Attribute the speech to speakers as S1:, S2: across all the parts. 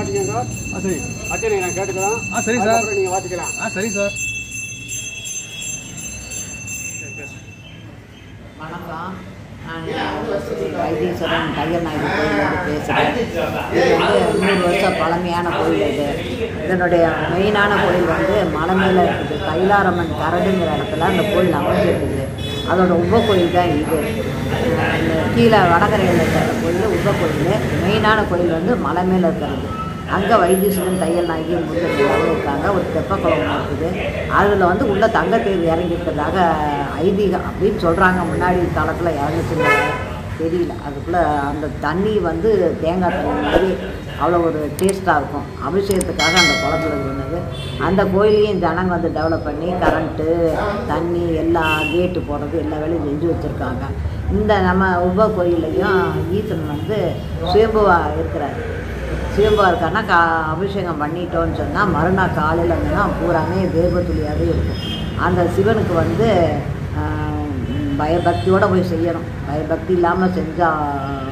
S1: வாசிக்கங்க
S2: ஆ சரி
S1: அர்ச்சனை நான் கேட்டுக்கலாம்
S2: ஆ சரி சார்
S1: அதுக்கப்புறம் நீங்க வாசிக்கலாம்
S2: ஆ சரி சார்
S3: வணக்கம் நான் வைத்தீஸ்வரன் தையல் நாயுடு கோயிலேருந்து பேசுகிறேன் இது வந்து நூறு வருஷம் பழமையான கோயில் இது இதனுடைய மெயினான கோயில் வந்து மலை மேலே இருக்குது கைலாரம்மன் கரடுங்கிற இடத்துல அந்த கோயில் அமைஞ்சிருக்குது அதோட உப கோயில் தான் இது அஹ் இந்த கீழே வடகரையில் இருக்கிற கோயில் உப கோயில் மெயினான கோயில் வந்து மலை மேலே இருக்கிறது அங்கே வைத்தீஸ்வரன் தையல் நாயகி முருகன் எல்லாரும் இருக்காங்க ஒரு தெப்பக்குளம் ஒன்று இருக்குது அதில் வந்து உள்ள தங்கத்தேர் இறங்கியிருக்கிறதாக ஐதீகம் அப்படின்னு சொல்கிறாங்க முன்னாடி காலத்தில் இறங்குச்சுங்க தெரியல அதுக்குள்ளே அந்த தண்ணி வந்து தேங்காய் தண்ணி மாதிரி அவ்வளோ ஒரு டேஸ்ட்டாக இருக்கும் அபிஷேகத்துக்காக அந்த குளத்துல இருந்தது அந்த கோயிலையும் ஜனங்க வந்து டெவலப் பண்ணி கரண்ட்டு தண்ணி எல்லா கேட்டு போடுறது எல்லா வேலையும் செஞ்சு வச்சுருக்காங்க இந்த நம்ம உப கோயிலையும் ஈசன் வந்து சுயம்புவாக இருக்கிறார் சிவம்பா இருக்காருன்னா கா அபிஷேகம் பண்ணிட்டோன்னு சொன்னால் மறுநாள் காலையில் இருந்துன்னா பூராமே தேவத்துளியாகவே இருக்கும் அந்த சிவனுக்கு வந்து ஆஹ், பயபக்தியோடு போய் செய்யணும் பயபக்தி இல்லாமல் செஞ்சால்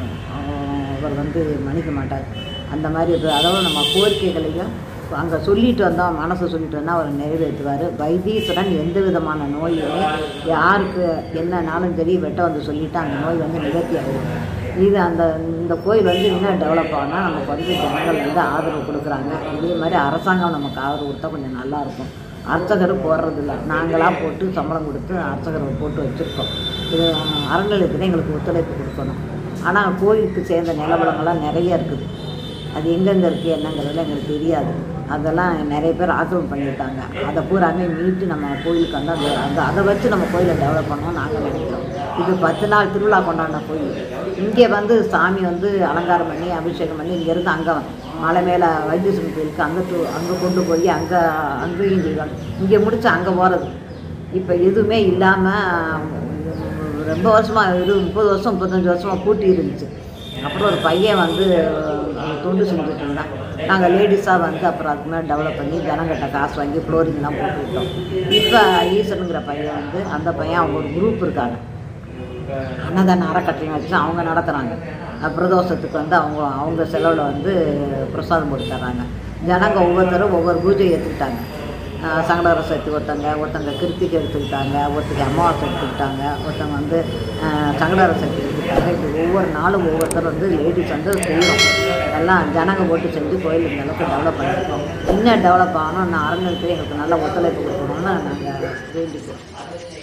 S3: அவர் வந்து மன்னிக்க மாட்டார் அந்த மாதிரி இது அதாவது நம்ம கோரிக்கைகளையும் அங்கே சொல்லிட்டு வந்தோம் மனசை சொல்லிட்டு வந்தால் அவர் நிறைவேற்றுவார் வைத்தீஸ்வரன் எந்த விதமான நோயுமே யாருக்கு என்னன்னாலும் சரி வெட்ட வந்து சொல்லிட்டு அந்த நோய் வந்து நிவர்த்தி ஆகிடும் இது அந்த இந்த கோயில் வந்து இன்னும் டெவலப் ஆனால் நமக்கு வந்து ஜனங்கள் வந்து ஆதரவு கொடுக்குறாங்க இதே மாதிரி அரசாங்கம் நமக்கு ஆதரவு கொடுத்தா கொஞ்சம் நல்லாயிருக்கும் அர்ச்சகர் போடுறது இல்லை நாங்களாக போட்டு சம்பளம் கொடுத்து அர்ச்சகரை போட்டு வச்சுருக்கோம் இது அறநிலையத்தில் எங்களுக்கு ஒத்துழைப்பு கொடுக்கணும் ஆனால் கோயிலுக்கு சேர்ந்த நிலவரங்கள்லாம் நிறைய இருக்குது அது எங்கெங்கே இருக்குது என்னங்கிறதுல எங்களுக்கு தெரியாது அதெல்லாம் நிறைய பேர் ஆக்கிரமம் பண்ணியிருக்காங்க அதை பூராமே மீட்டு நம்ம கோயிலுக்கு வந்து அந்த அந்த அதை வச்சு நம்ம கோயிலை டெவலப் பண்ணோம் நாங்கள் நினைக்கிறோம் இது பத்து நாள் திருவிழா கொண்டாடின கோயில் இங்கே வந்து சாமி வந்து அலங்காரம் பண்ணி அபிஷேகம் பண்ணி இங்கேருந்து அங்கே மலை மேலே வைத்தீஸ்வரன் கோயிலுக்கு அங்கே டூ அங்கே கொண்டு போய் அங்கே அங்கேயும் செய்வாங்க இங்கே முடிச்சு அங்கே போகிறது இப்போ எதுவுமே இல்லாமல் ரொம்ப வருஷமாக இது முப்பது வருஷம் முப்பத்தஞ்சு வருஷமாக பூட்டி இருந்துச்சு அப்புறம் ஒரு பையன் வந்து அஹ், தொண்டு செஞ்சுட்டு இருந்தான் நாங்கள் லேடிஸாக வந்து அப்புறம் அதுக்கு மேலே டெவலப் பண்ணி ஜனங்கிட்ட காசு வாங்கி ஃப்ளோரிங்லாம் போட்டு விட்டோம் இப்போ ஈசனுங்கிற பையன் வந்து அந்த பையன் அவங்க ஒரு குரூப் இருக்காங்க அன்னதான அறக்கட்டளை வச்சு அவங்க நடத்துகிறாங்க பிரதோஷத்துக்கு வந்து அவங்க அவங்க செலவில் வந்து பிரசாதம் போட்டு தர்றாங்க ஜனங்க ஒவ்வொருத்தரும் ஒவ்வொரு பூஜை ஏற்றுக்கிட்டாங்க சங்கடகர சதுர்த்தி ஒருத்தங்க ஒருத்தங்க கிருத்திகை எடுத்துக்கிட்டாங்க ஒருத்தங்க அமாவாசை எடுத்துக்கிட்டாங்க ஒருத்தங்க வந்து அஹ், சங்கடகர சதுர்த்தி எடுத்துக்கிட்டாங்க இப்படி ஒவ்வொரு நாளும் ஒவ்வொருத்தர் வந்து லேடிஸ் வந்து செய்யணும் எல்லாம் ஜனங்க போட்டு செஞ்சு கோயில் இந்த அளவுக்கு டெவலப் பண்ணியிருக்கோம் இன்னும் டெவலப் ஆகணும் இன்னும் அறநிலையத்தில் எங்களுக்கு நல்ல ஒத்துழைப்பு கொடுக்கணும்னு நாங்கள் வேண்டிக்கிறோம்